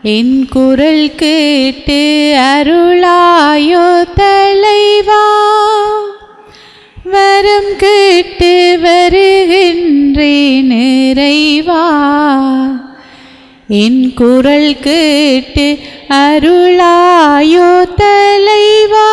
என் குரல் கேட்டு அருளாயோ தலைவா வரம் கேட்டு வருகின்றேன் நிறைவா என் குரல் கேட்டு அருளாயோ தலைவா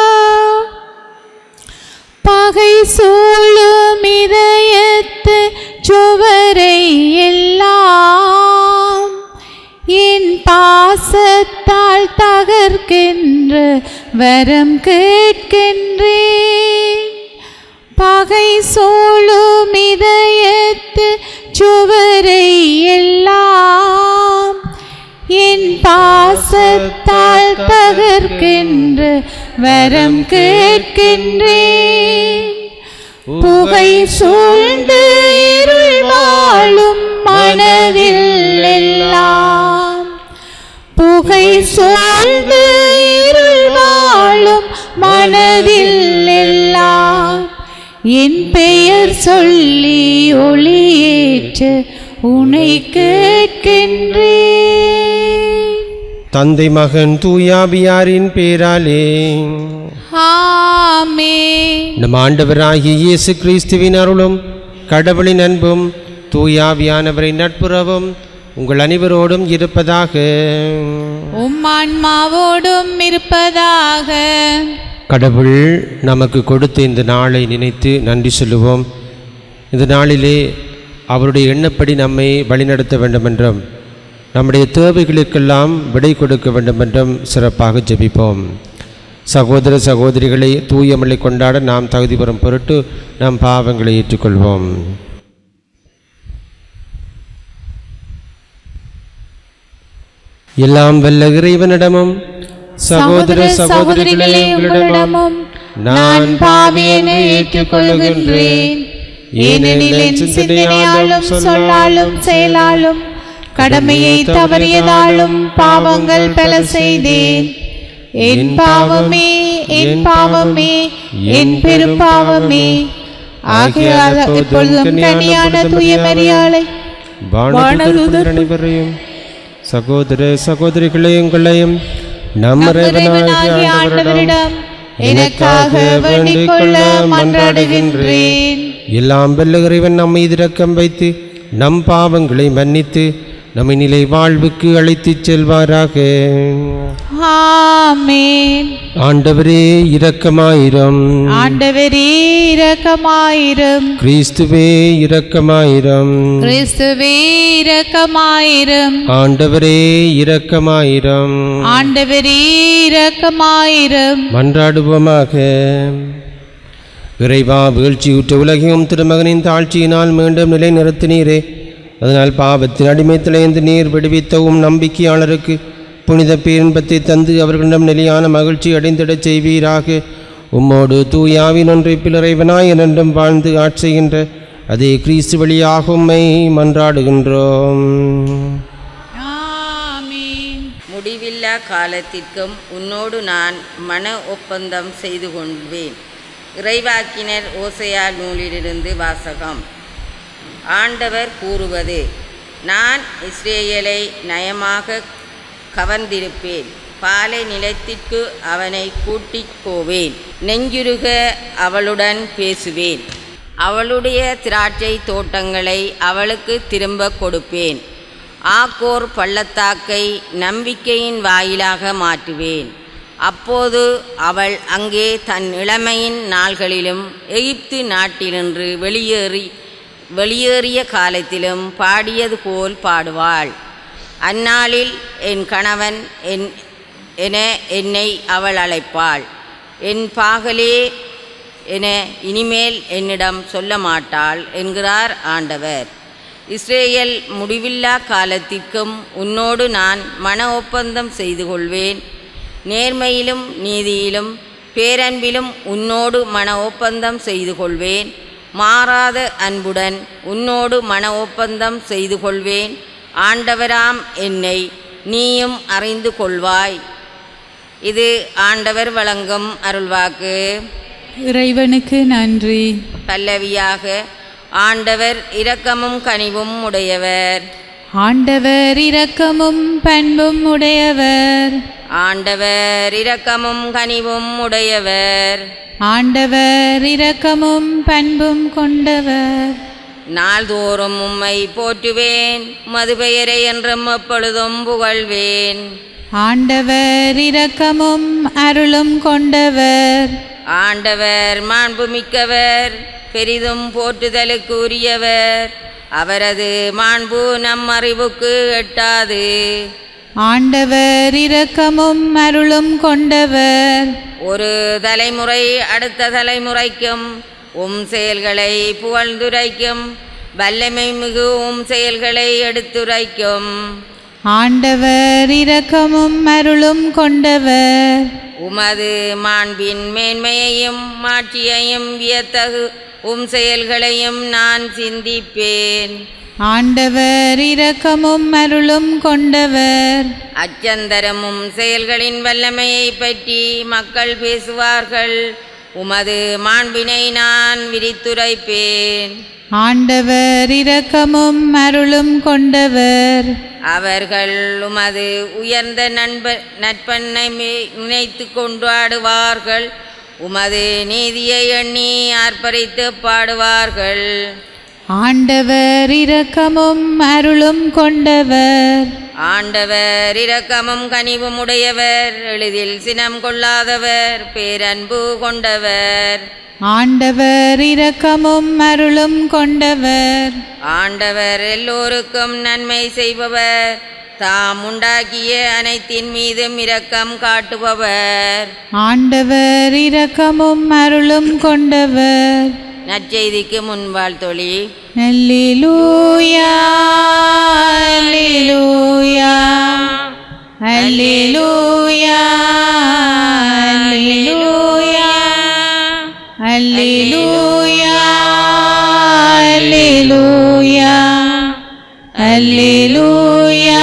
பகை சூழும் இதயத்து சுவரை எல்லாம் என் பாசத்தால் தகர்க்கின்ற வரம் கேட்கின்றேன் பகை சூழும் இதயத்து சுவரை எல்லாம் என் பாசத்தால் தகர்க்கின்ற வரம் கேட்கின்றேன் புகை சூழ்ந்து இருள் வாழும் மனதில் எல்லாம் புகை சூழ்ந்து இருள் வாழும் மனதில் எல்லாம் என் பெயர் சொல்லி ஒளியேற்ற உனை கேட்கின்றேன் தந்தை மகன் தூயாபியாரின் பேராலே ஆமே நம் ஆண்டவராகிய இயேசு கிறிஸ்துவின் அருளும் கடவுளின் அன்பும் தூயாவியானவரின் நட்புறவும் உங்கள் அனைவரோடும் இருப்பதாக உம் ஆன்மாவோடும் இருப்பதாக கடவுள் நமக்கு கொடுத்த இந்த நாளை நினைத்து நன்றி சொல்லுவோம் இந்த நாளிலே அவருடைய எண்ணப்படி நம்மை வழிநடத்த வேண்டுமென்றும் நம்முடைய தேவைகளுக்கெல்லாம் விடை கொடுக்க வேண்டுமென்றும் சிறப்பாக ஜெபிப்போம் சகோதர சகோதரிகளை தூயமலை கொண்டாட நாம் தகுதி பெறும் பொருட்டு நாம் பாவங்களை ஏற்றுக்கொள்வோம் எல்லாம் வல்ல இறைவனிடமும் சகோதர சகோதரிகளே உங்களிடமும் நான் பாவியனை ஏற்றுக்கொள்கின்றேன் ஏனெனில் என் சிந்தனையாலும் சொல்லாலும் செயலாலும் கடமையை தவறியதாலும் பாவங்கள் பல செய்தேன் என் பாவமே என் பாவமே என் பெரும்பாவமே ஆகையால் எப்பொழுதும் கனியான தூய மரியாளை வானதூதர் அனைவரையும் சகோதர சகோதரிகளே உங்களையும் நம் இறைவனாகிய ஆண்டவரிடம் எனக்காக வேண்டிக் கொள்ள மன்றாடுகின்றேன் எல்லாம் வெல்ல இறைவன் நம்மை இரக்கம் வைத்து நம் பாவங்களை மன்னித்து நம்மை நிலை வாழ்வுக்கு அழைத்துச் செல்வாராக ஆமென் ஆண்டவரே இரக்கமாயிரம் ஆண்டவரே இரக்கமாயிரும் கிறிஸ்துவே இரக்கமாயிரம் கிறிஸ்துவே இரக்கமாயிரும் ஆண்டவரே இரக்கமாயிரம் ஆண்டவரே இரக்கமாயிரும் மன்றாடுவோமாக இறைவா வீழ்ச்சியுற்ற உலகையும் திருமகனின் தாழ்ச்சியினால் மீண்டும் நிலைநிறுத்தினீரே அதனால் பாவத்தின் அடிமைத்திலேந்து நீர் விடுவித்தவும் நம்பிக்கையாளருக்கு புனித பேரின்பத்தை தந்து அவர்களிடம் நிலையான மகிழ்ச்சி அடைந்திடச் செய்வீராக உம்மோடு தூயாவின் ஒன்றைப்பில் இறைவனாய் என்றும் வாழ்ந்து ஆட்சிகின்ற அதே கிறிஸ்து வழியாக உம்மை மன்றாடுகின்றோம் ஆமென் முடிவில்லா காலத்திற்கும் உன்னோடு நான் மன ஒப்பந்தம் செய்து கொள்வேன் இறைவாக்கினர் ஓசையா நூலிலிருந்து வாசகம் ஆண்டவர் கூறுவது நான் இஸ்ரேலை நயமாக கவர்ந்திருப்பேன் பாலை நிலத்திற்கு அவனை கூட்டிப் போவேன் நெஞ்சுருக அவளுடன் பேசுவேன் அவளுடைய திராட்சை தோட்டங்களை அவளுக்கு திரும்ப கொடுப்பேன் ஆக்கோர் பள்ளத்தாக்கை நம்பிக்கையின் வாயிலாக மாற்றுவேன் அப்போது அவள் அங்கே தன் இளமையின் நாள்களிலும் எகிப்து நாட்டினின்று வெளியேறி வெளியேறிய காலத்திலும் பாடியது போல் பாடுவாள் அந்நாளில் என் கணவன் என் என என்னை அவள் அழைப்பாள் என் பாகலே என இனிமேல் என்னிடம் சொல்ல மாட்டாள் என்கிறார் ஆண்டவர் இஸ்ரேல் முடிவில்லா காலத்திற்கும் உன்னோடு நான் மன ஒப்பந்தம் செய்து கொள்வேன் நேர்மையிலும் நீதியிலும் பேரன்பிலும் உன்னோடு மன ஒப்பந்தம் செய்து கொள்வேன் மாறாத அன்புடன் உன்னோடு மன ஒப்பந்தம் செய்து கொள்வேன் ஆண்டவராம் என்னை நீயும் அறிந்து கொள்வாய் இது ஆண்டவர் வழங்கும் அருள்வாக்கு இறைவனுக்கு நன்றி பல்லவியாக ஆண்டவர் இரக்கமும் கனிவும் உடையவர் ஆண்டவர் இரக்கமும் பண்பும் உடையவர் ஆண்டவர் இரக்கமும் கனிவும் உடையவர் ஆண்டவர் இரக்கமும் பண்பும் கொண்டவர் நாள்தோறும் உம்மை போற்றுவேன் மது பெயரை என்றும் எப்பொழுதும் புகழ்வேன் ஆண்டவர் இரக்கமும் அருளும் கொண்டவர் ஆண்டவர் மாண்புமிக்கவர் பெரிதும் போற்றுதலுக்கு உரியவர் அவரது மாண்பு நம் அறிவுக்கு எட்டாது ஆண்டவர் இரக்கமும் அருளும் கொண்டவர் ஒரு தலைமுறை அடுத்த தலைமுறைக்கும் உம் செயல்களை புகழ்ந்துரைக்கும் வல்லமை மிகு உம் செயல்களை எடுத்துரைக்கும் ஆண்டவர் இரக்கமும் அருளும் கொண்டவர் உமது மாண்பின் மேன்மையையும் மாட்சியையும் வியத்தகு உம் செயல்களையும் நான் சிந்திப்பேன் ஆண்டவர் இரக்கமும் அருளும் கொண்டவர் அச்சந்தரமும் செயல்களின் வல்லமையை பற்றி மக்கள் பேசுவார்கள் உமது மாண்பினை நான் விரித்துரைப்பேன் ஆண்டவர் இரக்கமும் அருளும் கொண்டவர் அவர்கள் உமது உயர்ந்த நண்ப நட்பண்ணை நினைத்து கொண்டாடுவார்கள் உமது நீதியை எண்ணி ஆர்ப்பரித்து பாடுவார்கள் ஆண்டவர் இரக்கமும் அருளும் கொண்டவர் ஆண்டவர் இரக்கமும் கனிவும் உடையவர் எளிதில் சினம் கொள்ளாதவர் பேரன்பு கொண்டவர் ஆண்டவர் இரக்கமும் அருளும் கொண்டவர் ஆண்டவர் எல்லோருக்கும் நன்மை செய்பவர் தாம் உண்டாக்கிய அனைத்தின் மீதும் இரக்கம் காட்டுபவர் ஆண்டவர் இரக்கமும் அருளும் கொண்டவர் நற்செய்திக்கு முன்பால் தொழி அல்லேலூயா அல்லேலூயா அல்லேலூயா அல்லேலூயா அல்லேலூயா அல்லேலூயா அல்லேலூயா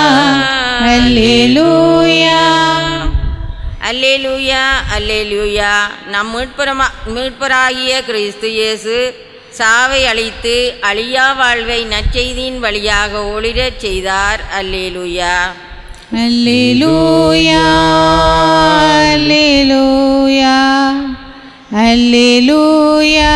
அல்லேலூயா அல்லேலூயா அல்லேலூயா நம் மீட்பரமா மீட்பராகிய கிறிஸ்து இயேசு சாவை அழித்து அழியா வாழ்வை நற்செய்தியின் வழியாக ஒளிரச் செய்தார் அல்லேலூயா அல்லேலூயா அல்லேலூயா அல்லேலூயா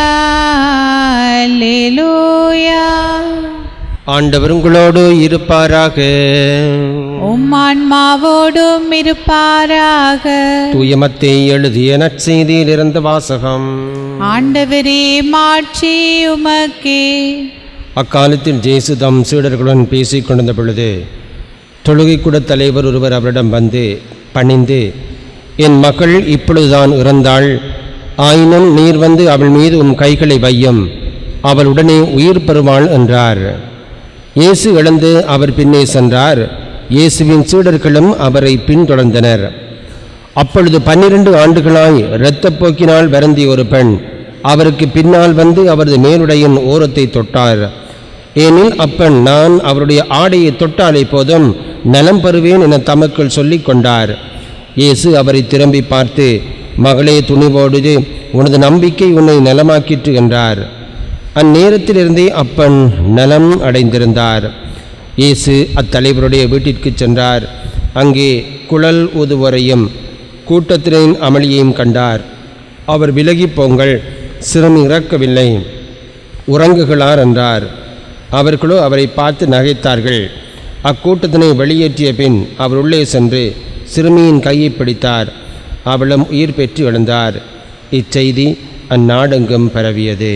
அல்லேலூயா ஆண்டவர் உங்களோடு இருப்பாராக உம் ஆன்மாவோடும் இருப்பாராக தூயமத்தை எழுதிய நற்செய்தியிலிருந்து வாசகம் ஆண்டவரே மாட்சி உமக்கே அக்காலத்தில் ஜேசு தம் சீடர்களுடன் பேசிக் கொண்டிருந்த பொழுது தொழுகைக்கூட தலைவர் ஒருவர் அவரிடம் வந்து பணிந்து என் மகள் இப்பொழுதுதான் இறந்தாள் ஆயினும் நீர் வந்து அவள் மீது உம் கைகளை வையும் அவள் உடனே உயிர் பெறுவாள் என்றார் இயேசு எழுந்து அவர் பின்னே சென்றார் இயேசுவின் சீடர்களும் அவரை பின்தொடர்ந்தனர் அப்பொழுது பன்னிரண்டு ஆண்டுகளாய் இரத்தப்போக்கினால் வருந்திய ஒரு பெண் அவருக்கு பின்னால் வந்து அவரது மேலுடையின் ஓரத்தை தொட்டார் ஏனில் அப்பெண் நான் அவருடைய ஆடையை தொட்டாலே போதும் நலம் பெறுவேன் என தமக்குள் சொல்லிக் கொண்டார் இயேசு அவரை திரும்பி பார்த்து மகளே துணிவோடு உனது நம்பிக்கை உன்னை நலமாக்கிற்று என்றார் அந்நேரத்திலிருந்தே அப்பன் நலம் அடைந்திருந்தார் இயேசு அத்தலைவருடைய வீட்டிற்கு சென்றார் அங்கே குழல் ஊதுவரையும் கூட்டத்தினரின் அமளியையும் கண்டார் அவர் விலகிப் போங்கள் சிரம் இறக்கவில்லை உறங்குகிறார் என்றார் அவர்களோ அவரை பார்த்து நகைத்தார்கள் அக்கூட்டத்தினை வெளியேற்றிய பின் அவர் உள்ளே சென்று சிறுமியின் கையை பிடித்தார் அவளும் உயிர் பெற்று எழுந்தார் இச்செய்தி அந்நாடெங்கும் பரவியது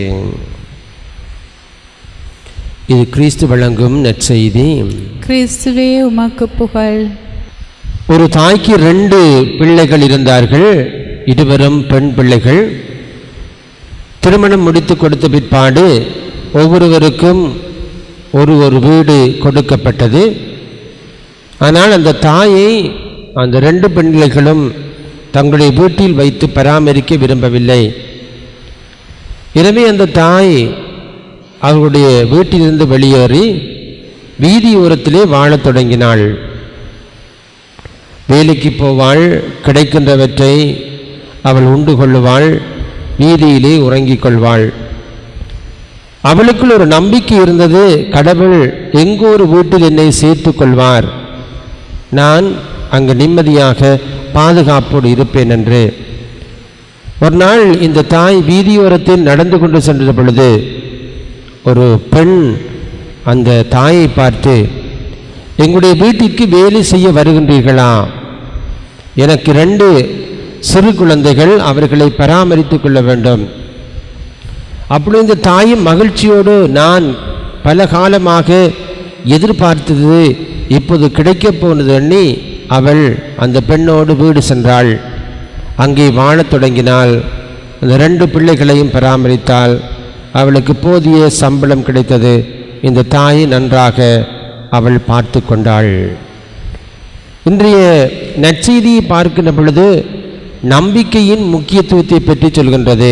இது கிறிஸ்து வழங்கும் நற்செய்தி கிறிஸ்துவே உமக்கு புகழ் ஒரு தாய்க்கு ரெண்டு பிள்ளைகள் இருந்தார்கள் இருவரும் பெண் பிள்ளைகள் திருமணம் முடித்து கொடுத்த பிற்பாடு ஒவ்வொருவருக்கும் ஒரு ஒரு வீடு கொடுக்கப்பட்டது ஆனால் அந்த தாயை அந்த ரெண்டு பெண்களும் தங்களுடைய வீட்டில் வைத்து பராமரிக்க விரும்பவில்லை எனவே அந்த தாய் அவர்களுடைய வீட்டிலிருந்து வெளியேறி வீதி ஓரத்திலே வாழத் தொடங்கினாள் வேலைக்கு போவாள் கிடைக்கின்றவற்றை அவள் உண்டு கொள்ளுவாள் வீதியிலே உறங்கிக் கொள்வாள் அவளுக்குள் ஒரு நம்பிக்கை இருந்தது கடவுள் எங்கோ ஒரு வீட்டில் என்னை சேர்த்து கொள்வார் நான் அங்கு நிம்மதியாக பாதுகாப்போடு இருப்பேன் என்று ஒரு நாள் இந்த தாய் வீதியோரத்தில் நடந்து கொண்டு சென்ற பொழுது ஒரு பெண் அந்த தாயை பார்த்து எங்களுடைய வீட்டிற்கு வேலை செய்ய வருகின்றீர்களா எனக்கு ரெண்டு சிறு குழந்தைகள் அவர்களை பராமரித்துக் கொள்ள வேண்டும் அப்படி இந்த தாயும் மகிழ்ச்சியோடு நான் பல காலமாக எதிர்பார்த்தது இப்போது கிடைக்கப் போனது எண்ணி அவள் அந்த பெண்ணோடு வீடு சென்றாள் அங்கே வாழத் தொடங்கினாள் அந்த ரெண்டு பிள்ளைகளையும் பராமரித்தாள் அவளுக்கு போதிய சம்பளம் கிடைத்தது இந்த தாய் நன்றாக அவள் பார்த்து கொண்டாள் இன்றைய நற்செய்தியை பார்க்கின்ற பொழுது நம்பிக்கையின் முக்கியத்துவத்தை பற்றி சொல்கின்றது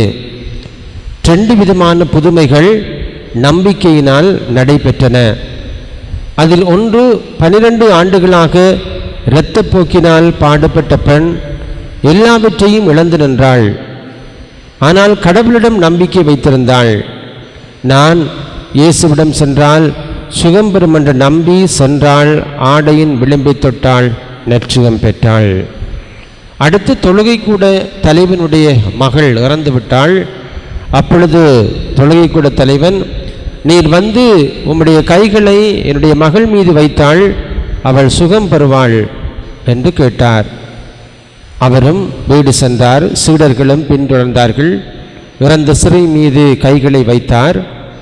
ரெண்டு விதமான புதுமைகள் நம்பிக்கையினால் நடைபெற்றன அதில் ஒன்று பனிரெண்டு ஆண்டுகளாக இரத்தப்போக்கினால் பாடுபட்ட பெண் எல்லாவற்றையும் இழந்து நின்றாள் ஆனால் கடவுளிடம் நம்பிக்கை வைத்திருந்தாள் நான் இயேசுவிடம் சென்றால் சுகம் பெறும் என்று நம்பி சென்றாள் ஆடையின் விளிம்பை தொட்டாள் நற்சுகம் பெற்றாள் அடுத்து தொழுகை கூட தலைவனுடைய மகள் இறந்து விட்டாள் அப்பொழுது தொழுகை கூட தலைவன் நீர் வந்து உம்முடைய கைகளை என்னுடைய மகள் மீது வைத்தாள் அவள் சுகம் பெறுவாள் என்று கேட்டார் அவரும் வீடு சென்றார் சீடர்களும் பின்தொடர்ந்தார்கள் இறந்த சிறை மீது கைகளை வைத்தார்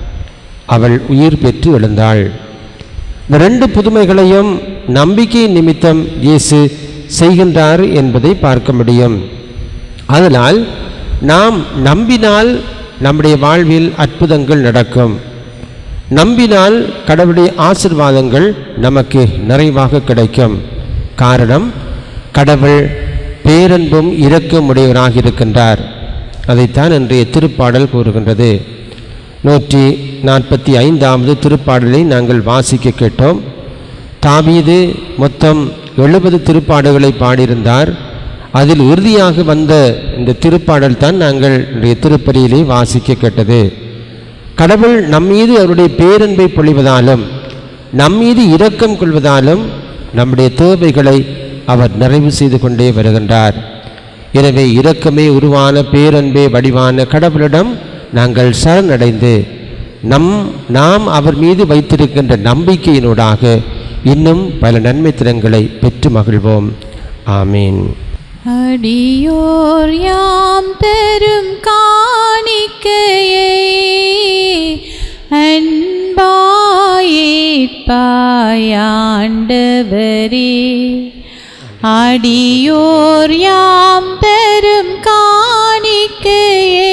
அவள் உயிர் பெற்று எழுந்தாள் இந்த ரெண்டு புதுமைகளையும் நம்பிக்கை நிமித்தம் இயேசு செய்கின்றார் என்பதை பார்க்க முடியும் அதனால் நாம் நம்பினால் நம்முடைய வாழ்வில் அற்புதங்கள் நடக்கும் நம்பினால் கடவுளுடைய ஆசிர்வாதங்கள் நமக்கு நிறைவாக கிடைக்கும் காரணம் கடவுள் பேரன்பும் இரக்கம் உடையவராக இருக்கின்றார் அதைத்தான் இன்றைய திருப்பாடல் கூறுகின்றது நூற்றி நாற்பத்தி ஐந்தாவது திருப்பாடலை நாங்கள் வாசிக்க கேட்டோம் தாவீது மொத்தம் எழுபது திருப்பாடல்களை பாடியிருந்தார் அதில் இறுதியாக வந்த இந்த திருப்பாடல் தான் நாங்கள் இன்றைய திருப்பலியிலே வாசிக்க கேட்டது கடவுள் நம்மீது அவருடைய பேரன்பை பொழிவதாலும் நம்மீது இரக்கம் கொள்வதாலும் நம்முடைய தேவைகளை அவர் நிறைவு செய்து கொண்டே வருகின்றார் எனவே இரக்கமே உருவான பேரன்பே வடிவான கடவுளிடம் நாங்கள் சரணடைந்து நம் நாம் அவர் மீது வைத்திருக்கின்ற நம்பிக்கையினூடாக இன்னும் பல நன்மை திறன்களை பெற்று மகிழ்வோம் ஆமீன் அடியோர் யாம் தரும் காணிக்கையை அன்பாயிப்பாயாண்டவரே அடியோர் யாம் தரும் காணிக்கையை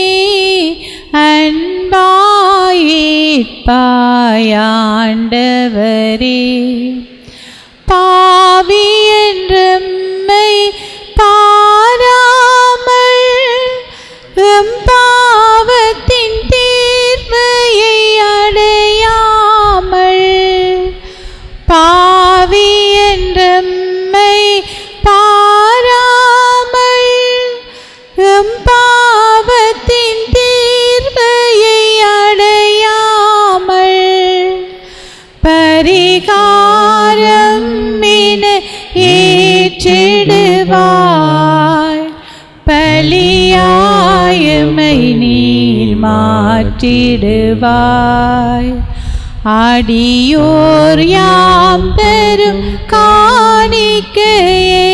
அன்பாயிப்பாயாண்டவரே பாவி என்றம்மை பாராமல் எம் பாவத்தின் தீர்மையை அடையாமல் பாவி என்றம்மை பாராமல் எம் பாவத்தின் தீர்மையை அடையாமல் பரிகாரம் என ஏற்றிடுவாய் பலியாயமை நீர் மாற்றிடுவாய் அடியோர் யாம் பெரும் காணிக்கையை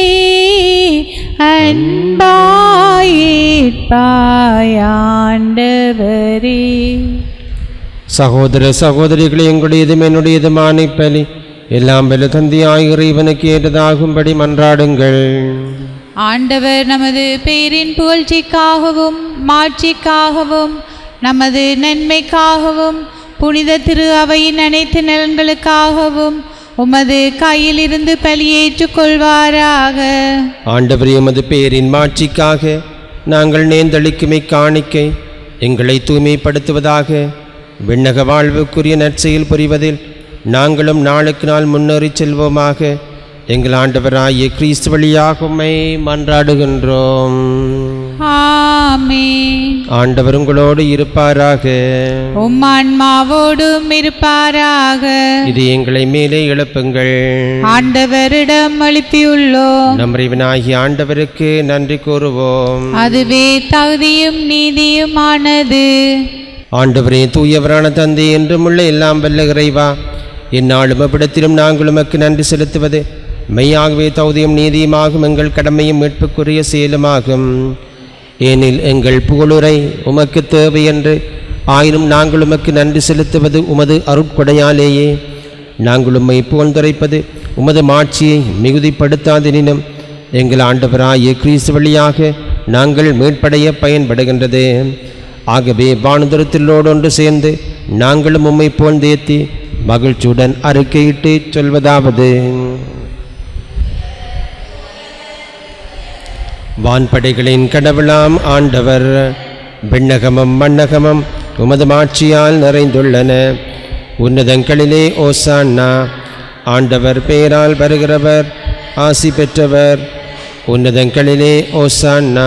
அன்பாயிற்பாயாண்டவரே சகோதர சகோதரிகளை எங்களுடையதும் என்னுடையதுமான பலி எல்லாம் பல தந்தையாய் இறைவனுக்கு ஏற்றதாகும்படி மன்றாடுங்கள் ஆண்டவர் நமது பேரின் புகழ்ச்சிக்காகவும் மாட்சிக்காகவும் நமது நன்மைக்காகவும் புனித திரு அவையின் அனைத்து நலன்களுக்காகவும் உமது கையிலிருந்து பலியேற்றுக் கொள்வாராக ஆண்டவர் எமது பேரின் மாட்சிக்காக நாங்கள் நேர்ந்தளிக்குமை காணிக்கை எங்களை தூய்மைப்படுத்துவதாக விண்ணக வாழ்வுக்குரிய நற்செயல் புரிவதில் நாங்களும் நாளுக்கு நாள் முன்னேறிச் செல்வோமாக எங்கள் ஆண்டவராகிய கிறிஸ்து வழியாக உம்மை மன்றாடுகின்றோம் ஆமென் ஆண்டவர் உங்களோடு இருப்பாராக உம் ஆன்மாவோடும் இருப்பாராக இது எங்களை மேலே எழுப்புங்கள் ஆண்டவரிடம் எழுப்பியுள்ளோம் நம் இறைவனாகிய ஆண்டவருக்கு நன்றி கூறுவோம் அதுவே தகுதியும் நீதியுமானது ஆண்டவரே தூயவரான தந்தை என்றும் உள்ள எல்லாம் வல்ல இறைவா எந்நாளும் அவ்விடத்திலும் நாங்கள் உமக்கு நன்றி செலுத்துவது மெய்யாகவே தகுதியும் நீதியுமாகும் எங்கள் கடமையும் மீட்புக்குரிய செயலுமாகும் ஏனில் எங்கள் புகழுரை உமக்கு தேவை என்று ஆயினும் நாங்கள் உமக்கு நன்றி செலுத்துவது உமது அருட்கொடையாலேயே நாங்கள் உம்மை புகழ்ந்துரைப்பது உமது மாட்சியை மிகுதிப்படுத்தாதெனினும் எங்கள் ஆண்டவராகிய கிறிஸ்து வழியாக நாங்கள் மீட்படைய பயன்படுகின்றது ஆகவே வானுதரத்திலோடு ஒன்று சேர்ந்து நாங்களும் உம்மை புகழ்ந்தேத்தி மகிழ்ச்சியுடன் அறிக்கையிட்டு சொல்வதாவது வான்படைகளின் கடவுளாம் ஆண்டவர் விண்ணகமும் மண்ணகமும் உமது மாட்சியால் நிறைந்துள்ளன உன்னதங்களிலே ஓசான்னா ஆண்டவர் பெயரால் வருகிறவர் ஆசி பெற்றவர் உன்னதங்களிலே ஓசான்னா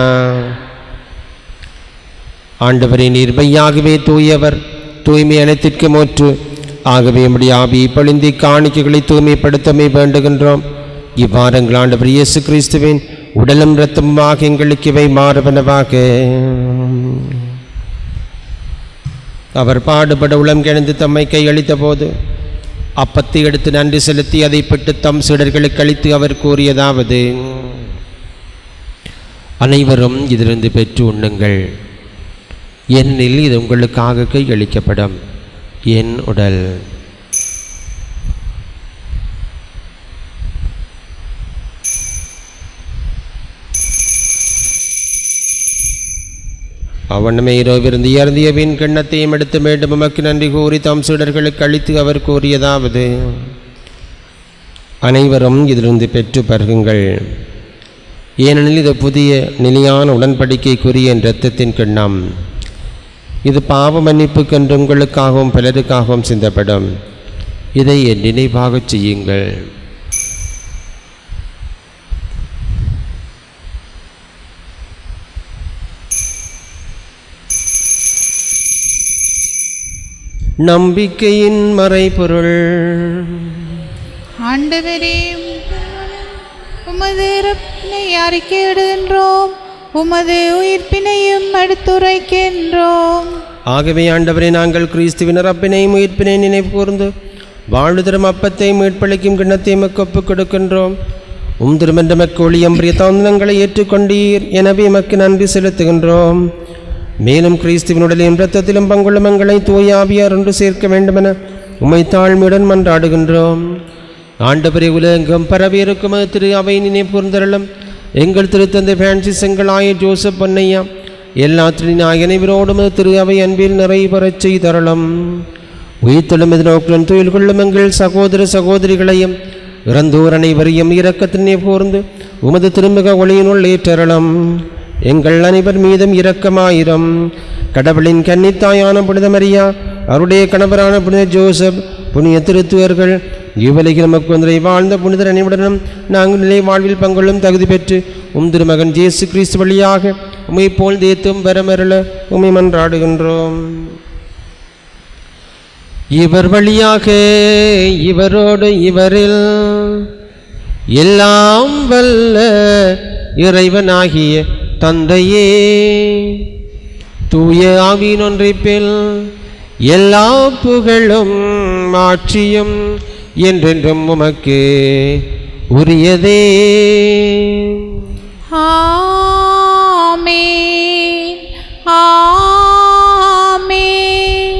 ஆண்டவரே நீர் மெய்யாகவே தூயவர் தூய்மை அனைத்திற்கு மூற்று ஆகவே நம்முடைய ஆவி பொழிந்தி காணிக்கைகளை தூய்மைப்படுத்தமை வேண்டுகின்றோம் இவ்வாறங்கள் ஆண்டவர் இயேசு கிறிஸ்துவின் உடலும் இரத்தமுமாக எங்களுக்கு இவை மாறுவனவாக அவர் பாடுபட உளம் கிழந்து தம்மை கையளித்த போது அப்பத்தை எடுத்து நன்றி செலுத்தி அதை பெற்று தம் சீடர்களுக்கு அளித்து அவர் கூறியதாவது அனைவரும் இதிலிருந்து பெற்று உண்ணுங்கள் ஏனெனில் இது உங்களுக்காக கையளிக்கப்படும் என் உடல் அவனமே இரவிருந்து இறந்திய வீண் கிண்ணத்தையும் எடுத்து மீண்டும் உமக்கு நன்றி கூறி தம் சீடர்களுக்கு அளித்து அவர் கூறியதாவது அனைவரும் இதிலிருந்து பெற்று பருகுங்கள் ஏனெனில் இது புதிய நிலையான உடன்படிக்கைக்குரிய என் இரத்தத்தின் கிண்ணம் இது பாவ மன்னிப்புக்கென்று உங்களுக்காகவும் பலருக்காகவும் சிந்தப்படும் இதை என் நினைவாகச் செய்யுங்கள் நம்பிக்கையின் மறைபொருள் ஆண்டவரே உமது இறப்பினை அறிக்கையிடுகின்றோம் உமது உயிர்ப்பினையும் எடுத்துரைக்கின்றோம் ஆகவே ஆண்டவரே நாங்கள் கிறிஸ்துவின் ரப்பினையும் உயிர்ப்பினை நினைவு கூர்ந்து வாழ்வுதரும் அப்பத்தை மீட்பளிக்கும் கிண்ணத்தை எமக்கு ஒப்புக் கொடுக்கின்றோம் உம் திருமன்ற மக்கள் எம்பிரிய தாந்தனங்களை ஏற்றுக்கொண்டீர் எனவே எமக்கு நன்றி செலுத்துகின்றோம் மேலும் கிறிஸ்துவின் உடலையும் இரத்தத்திலும் பங்குள்ள மங்களை தூயாவியார் ஒன்று சேர்க்க வேண்டுமென உம்மை தாழ்மையுடன் மன்றாடுகின்றோம் ஆண்டவரே உலகெங்கும் பரவியிருக்கும் திரு அவை நினைவு கூர்ந்தருளும் எங்கள் திருத்தந்தை பிரான்சிஸ் எங்களாய ஜோசப் பொன்னையா எல்லா திருநாயகனைவரோடும் திரு அவை அன்பில் நிறைவரச் செய்தருளும் உயிர்த்தெழும் எதிர்நோக்குடன் தொழில் கொள்ளும் எங்கள் சகோதர சகோதரிகளையும் இறந்தோர் அனைவரையும் இரக்கத்தினை கூர்ந்து உமது திருமுக ஒளியினுள் ஏற்றரளம் எங்கள் அனைவர் மீதும் இரக்கமாயிரம் கடவுளின் கன்னித்தாயான புனித மரியா அவருடைய கணவரான புனித ஜோசப் புனித திருத்துவர்கள் இவ்வுலகில் நமக்கு ஒன்றை வாழ்ந்த புனிதர் அனைவருடனும் நாங்கள் நிலை வாழ்வில் பங்கொள்ளும் தகுதி பெற்று உம் திருமகன் ஜேசு கிறிஸ்து வழியாக உம்மை போல் தேத்தும் வரமருள உம்மை மன்றாடுகின்றோம் இவர் வழியாக இவரோடு இவரில் எல்லாம் வல்ல இறைவனாகிய தந்தையே தூய ஆவியின் ஒன்றிப்பில் எல்லா புகழும் ஆட்சியும் என்றென்றும் உமக்கு உரியதே ஆமென் ஆமென்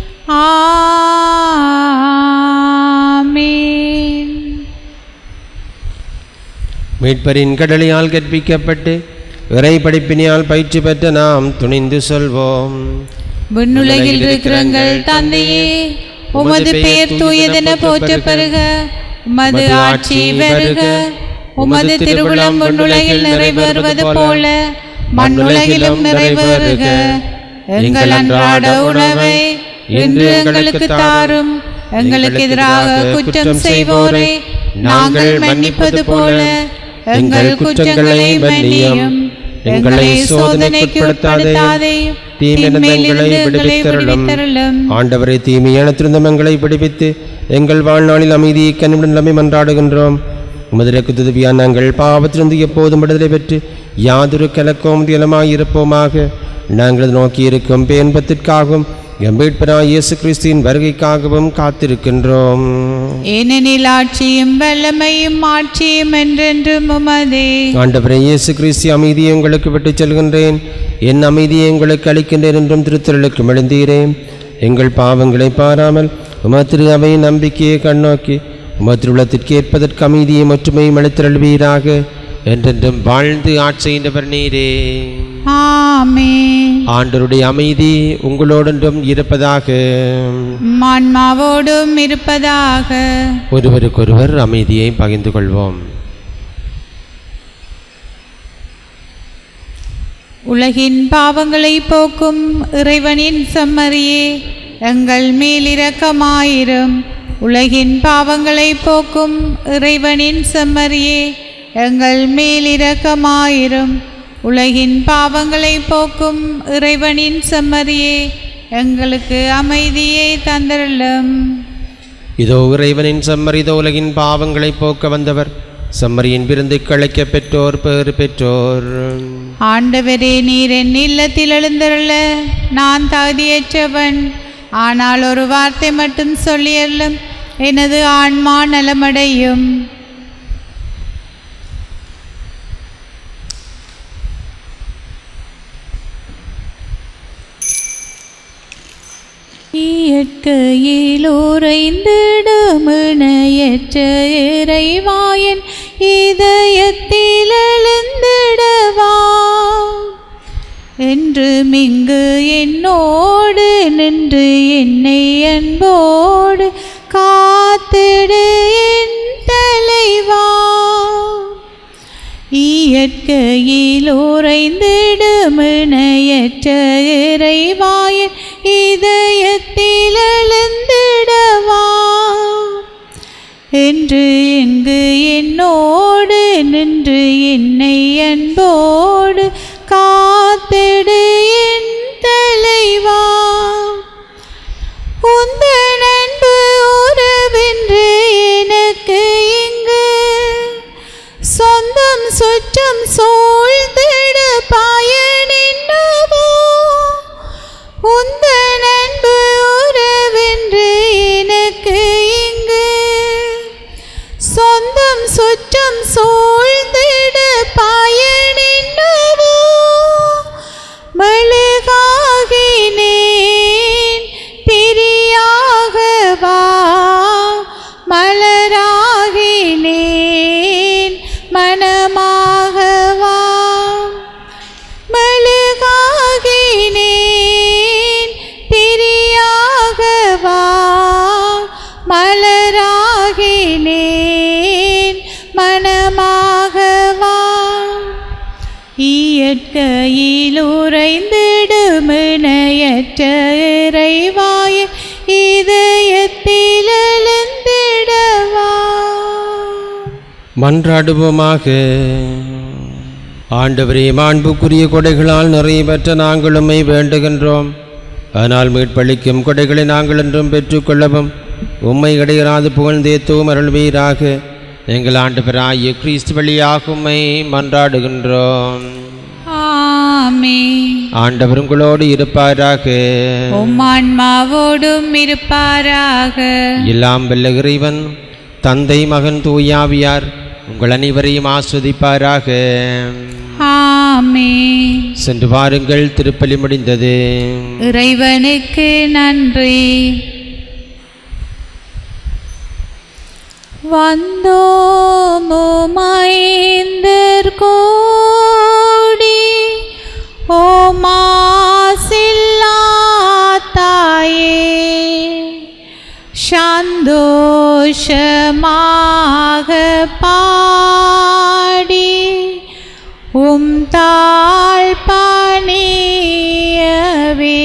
ஆமென் மீட்பரின் கடலையால் கற்பிக்கப்பட்டு இறை படிப்பினியால் பயிற்சி பெற்ற நாம் துணிந்து சொல்வோம் விண்ணுலகில் இருக்கிறங்கள் தந்தையே உமது பெயர் தூயதென போற்ற பெறுக உமது ஆட்சி வருக உமது திருவுளம் விண்ணுலகில் நிறைவேறுவது போல மண்ணுலகிலும் நிறைவேறுக எங்கள் அன்றாட உணவை இன்று எங்களுக்கு தாரும் எங்களுக்கு எதிராக குற்றம் செய்வோரை நாங்கள் மன்னிப்பது போல எங்கள் குற்றங்களை மன்னியும் எங்களை சோதனைக்குட்படுத்தாதே தீமையிலிருந்து எங்களை விடுவித்தருளும் ஆண்டவரை தீமையானத்திருந்தும் எங்களை விடுவித்து எங்கள் வாழ்நாளில் அமைதியை கண்ணுடன் நம்பி மன்றாடுகின்றோம் உமது ரக்குதுவியா நாங்கள் பாவத்திலிருந்து எப்போதும் விடுதலை பெற்று யாதொரு கலக்கோம் திலமாயிருப்போமாக நாங்கள் நோக்கி இருக்கும் பேன்பத்திற்காகவும் எம்பேட்பரா இயேசு கிறிஸ்துவின் வருகைக்காகவும் காத்திருக்கின்றோம் ஏனெனில் ஆட்சியும் வல்லமையும் ஆட்சியும் என்றென்றும் உமதே ஆண்டவரே இயேசு கிறிஸ்து அமைதியை உங்களுக்கு விட்டுச் செல்கின்றேன் என் அமைதியை உங்களுக்கு அளிக்கின்றேன் என்றும் திருத்தலுக்கு மெழுந்தீரேன் எங்கள் பாவங்களை பாராமல் உமத்திரு அவை நம்பிக்கையை கண்ணோக்கி உமத்திருள்ளத்திற்கு ஏற்பதற்கு அமைதியை ஒற்றுமையும் அளித்தருள்வீராக என்றென்றும் வாழ்ந்து ஆட்சியின்றவர் நீரே ஆமே ஆண்டருடைய அமைதி உங்களோடென்றும் இருப்பதாக மான்மாவோடும் இருப்பதாக ஒருவருக்கொருவர் அமைதியை பகிர்ந்து கொள்வோம் உலகின் பாவங்களை போக்கும் இறைவனின் செம்மறியே எங்கள் மேல் இரக்கமாயிரும் உலகின் பாவங்களை போக்கும் இறைவனின் செம்மறியே எங்கள் மேல் இரக்கமாயிரும் உலகின் பாவங்களை போக்கும் இறைவனின் செம்மறியே எங்களுக்கு அமைதியை தந்தருளும் இதோ இறைவனின் செம்மறிதோ உலகின் பாவங்களை போக்க வந்தவர் செம்மறியின் விருந்து கழைக்க பெற்றோர் பேறு பெற்றோர் ஆண்டவரே நீர் என் இல்லத்தில் எழுந்தருள நான் தகுதியற்றவன் ஆனால் ஒரு வார்த்தை மட்டும் சொல்லியல்லும் எனது ஆன்மா நலமடையும் இயற்கையில் உறைந்திடுமிணையற்ற இறைவாயன் இதயத்தில் எழுந்திடவா என்று மிங்கு என்னோடு நின்று என்னை அன்போடு காத்திடு என் தலைவா இயற்கையில் உறைந்திடுமிணையற்ற இறைவாயன் இதயத்தில் எழுந்திடவா என்று எங்கு என்னோடு நின்று என்னை அன்போடு காத்திடு என் தலைவா உந்தன் அன்பு உறவென்று எனக்கு இங்கு சொந்தம் சுற்றம் சூழ்ந்திட பயனின்னவோ உந்தன் அன்பு உறவென்று எனக்கு இங்கு சொந்தம் சுற்றம் சூழ்ந்திட பயனின்னவோ மெழுகாகினேன் திரியாகவா மலராகினேன் மனமாகவா மெழுகாகினேன் திரியாகவா மலராகினேன் மனமாகவா இயற்கையில் உறைந்திடுமிணையற்ற இறைவாய இதயத்தில் எழுந்திடவா மன்றாடுவோமாக ஆண்டவரே மாண்புக்குரிய கொடைகளால் நிறைய பெற்ற நாங்கள் உம்மை வேண்டுகின்றோம் ஆனால் மீட்பளிக்கும் கொடைகளை நாங்கள் என்றும் பெற்றுக்கொள்ளவும் உம்மை இடையராது புகழ்ந்தேத்துவும் அருள்வீராக எங்கள் ஆண்டவராகிய கிறிஸ்து வழியாக உம்மை மன்றாடுகின்றோம் ஆமே ஆண்டவர் உங்களோடு இருப்பாராக உம்மான்மாவோடும் இருப்பாராக எல்லாம் வல்ல இறைவன் தந்தை மகன் தூயாவியார் உங்கள் அனைவரையும் ஆஸ்வதிப்பாராக ஆமே சென்று பாருங்கள் திருப்பலி முடிந்தது இறைவனுக்கு நன்றி வந்தோமுமைந்தர் கோடி ஓமாசில்லாத்தாயே சந்தோஷமாக பாடி உம் தாழ் பணியவே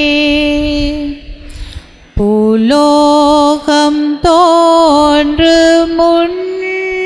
பூலோகம் தோன்று முன்னே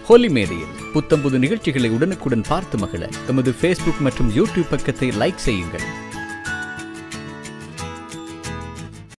ஹோலி மேடையில் புத்தம்புது நிகழ்ச்சிகளை உடனுக்குடன் பார்த்து மகிழ எமது ஃபேஸ்புக் மற்றும் யூடியூப் பக்கத்தை லைக் செய்யுங்கள்